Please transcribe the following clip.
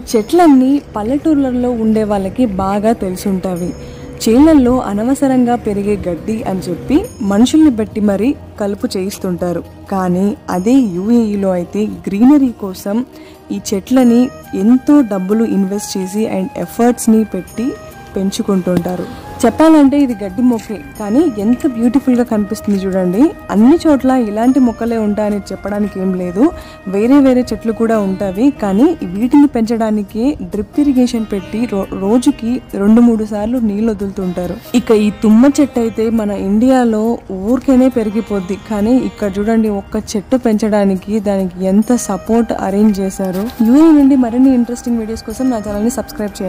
చెట్లన్నీ పల్లెటూర్లలో ఉండే వాళ్ళకి బాగా తెలుసుంటాయి చేలల్లో అనవసరంగా పెరిగే గడ్డి అని చెప్పి మనుషుల్ని బట్టి మరీ కలుపు చేయిస్తుంటారు కానీ అదే యూఏఈలో అయితే గ్రీనరీ కోసం ఈ చెట్లని ఎంతో డబ్బులు ఇన్వెస్ట్ చేసి అండ్ ఎఫర్ట్స్ని పెట్టి పెంచుకుంటుంటారు చెప్పాలంటే ఇది గడ్డి మొక్కే కానీ ఎంత బ్యూటిఫుల్గా కనిపిస్తుంది చూడండి అన్ని చోట్ల ఇలాంటి మొక్కలే ఉంటాయని చెప్పడానికి ఏం లేదు వేరే వేరే చెట్లు కూడా ఉంటాయి కానీ వీటిని పెంచడానికి డ్రిప్ ఇరిగేషన్ పెట్టి రో- రోజుకి రెండు మూడు సార్లు నీళ్ళు వదులుతుంటారు ఇక ఈ తుమ్మ చెట్టు అయితే మన ఇండియాలో ఊరికేనే పెరిగిపోద్ది కానీ ఇక్కడ చూడండి ఒక్క చెట్టు పెంచడానికి దానికి ఎంత సపోర్ట్ అరేంజ్ చేశారు యూఏ నుండి మరిన్ని ఇంట్రెస్టింగ్ వీడియోస్ కోసం నా ఛానల్ని సబ్స్క్రైబ్ చేయండి